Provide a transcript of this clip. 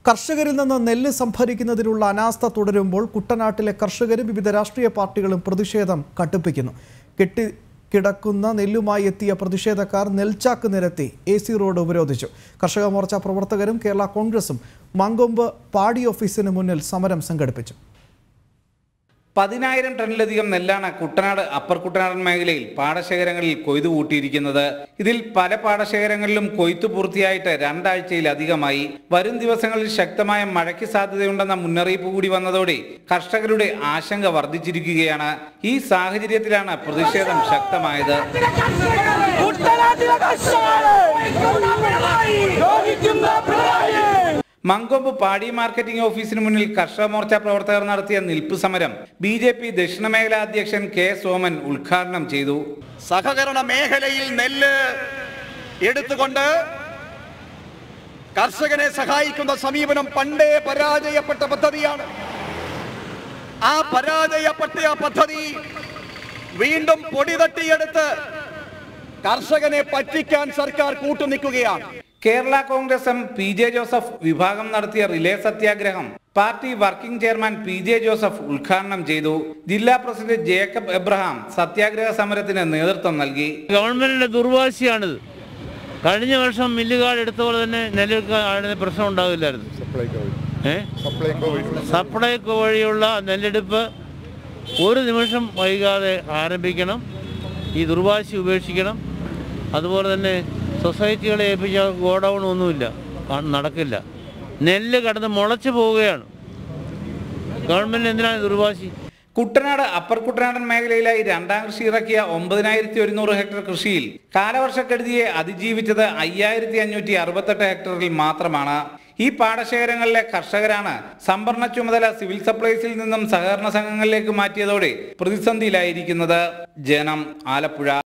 കർഷകരിൽ നിന്ന് നെല്ല് സംഭരിക്കുന്നതിനുള്ള അനാസ്ഥ തുടരുമ്പോൾ കുട്ടനാട്ടിലെ കർഷകരും വിവിധ രാഷ്ട്രീയ പാർട്ടികളും പ്രതിഷേധം കടുപ്പിക്കുന്നു കെട്ടി കിടക്കുന്ന നെല്ലുമായി എത്തിയ പ്രതിഷേധക്കാർ നെൽച്ചാക്ക് നിരത്തി എ സി റോഡ് ഉപരോധിച്ചു കർഷക മോർച്ച പ്രവർത്തകരും കേരള കോൺഗ്രസും മങ്കൊമ്പ് പാടി ഓഫീസിന് മുന്നിൽ സമരം സംഘടിപ്പിച്ചു പതിനായിരം ടണ്ണിലധികം നെല്ലാണ് കുട്ടനാട് അപ്പർ കുട്ടനാടൻ മേഖലയിൽ പാടശേഖരങ്ങളിൽ കൊയ്തു കൂട്ടിയിരിക്കുന്നത് ഇതിൽ പല പാടശേഖരങ്ങളിലും കൊയ്ത്തു പൂർത്തിയായിട്ട് രണ്ടാഴ്ചയിലധികമായി വരും ദിവസങ്ങളിൽ ശക്തമായ മഴയ്ക്ക് സാധ്യതയുണ്ടെന്ന മുന്നറിയിപ്പ് കൂടി വന്നതോടെ കർഷകരുടെ ആശങ്ക വർദ്ധിച്ചിരിക്കുകയാണ് ഈ സാഹചര്യത്തിലാണ് പ്രതിഷേധം ശക്തമായത് കുട്ടനാട്ടിലെ കർഷകരെ ദ്രോഹിക്കുന്ന പിണറായി മങ്കൊമ്പ് പാടി മാർക്കറ്റിംഗ് ഓഫീസിന് മുന്നിൽ കർഷക മോർച്ച പ്രവർത്തകർ നടത്തിയ നിൽപ്പ് സമരം ബി ജെ പി ദക്ഷിണ മേഖലാ അധ്യക്ഷൻ കെ സോമൻ ഉദ്ഘാടനം ചെയ്തു സഹകരണ മേഖലയിൽ നെല്ല് എടുത്തുകൊണ്ട് കർഷകനെ സഹായിക്കുന്ന സമീപനം പണ്ടേ പരാജയപ്പെട്ട പദ്ധതിയാണ് ആ പരാജയപ്പെട്ട ആ പദ്ധതി വീണ്ടും പൊടി തട്ടിയെടുത്ത് കർഷകനെ പറ്റിക്കാൻ സർക്കാർ കൂട്ടുനിൽക്കുകയാണ് Kerala Congress M P J Joseph വിഭാഗം നടത്തിയ റിലേ സത്യാഗ്രഹം party working chairman P J Joseph ഉദ്ഘാടനം ചെയ്തു ജില്ലാ പ്രസിഡന്റ് ജേക്കബ് എബ്രഹാം സത്യാഗ്രഹ സമരത്തിന് നേതൃത്വം നൽകി ഗവൺമെന്റിന്റെ ദുർവാശിയാണിത് കഴിഞ്ഞ വർഷം മില്ലുകാർ എടുത്ത പോലെ തന്നെ നെല്ലെടുക്കാൻ പ്രശ്നം ഉണ്ടാവില്ലായിരുന്നു ഏ സപ്ലൈകോ വഴിയുള്ള നെല്ലെടുപ്പ് ഒരു നിമിഷം വൈകാതെ ആരംഭിക്കണം ഈ ദുർവാശി ഉപേക്ഷിക്കണം അതുപോലെ തന്നെ സൊസൈറ്റികളെ ഏൽപ്പിച്ച ഗോഡൗൺ ഒന്നുമില്ല കാ- നടക്കില്ല നെല്ല് കടന്ന് മുളച്ചു പോവുകയാണ് ഗവൺമെന്റ് എന്തിനാണ് ദുർവാശി കുട്ടനാട് അപ്പർ കുട്ടനാടൻ മേഖലയിലായി രണ്ടാം കൃഷി ഇറക്കിയ ഒമ്പതിനായിരത്തി ഒരുന്നൂറ് ഹെക്ടർ കൃഷിയിൽ കാലവർഷക്കെടുതിയെ അതിജീവിച്ചത് അയ്യായിരത്തി അഞ്ഞൂറ്റി അറുപത്തെട്ട് ഹെക്ടറിൽ മാത്രമാണ് ഈ പാടശേഖരങ്ങളിലെ കർഷകരാണ് സംഭരണ ചുമതല സിവിൽ സപ്ലൈസിൽ നിന്നും സഹകരണ സംഘങ്ങളിലേക്ക് മാറ്റിയതോടെ പ്രതിസന്ധിയിലായിരിക്കുന്നത് ജനം ആലപ്പുഴ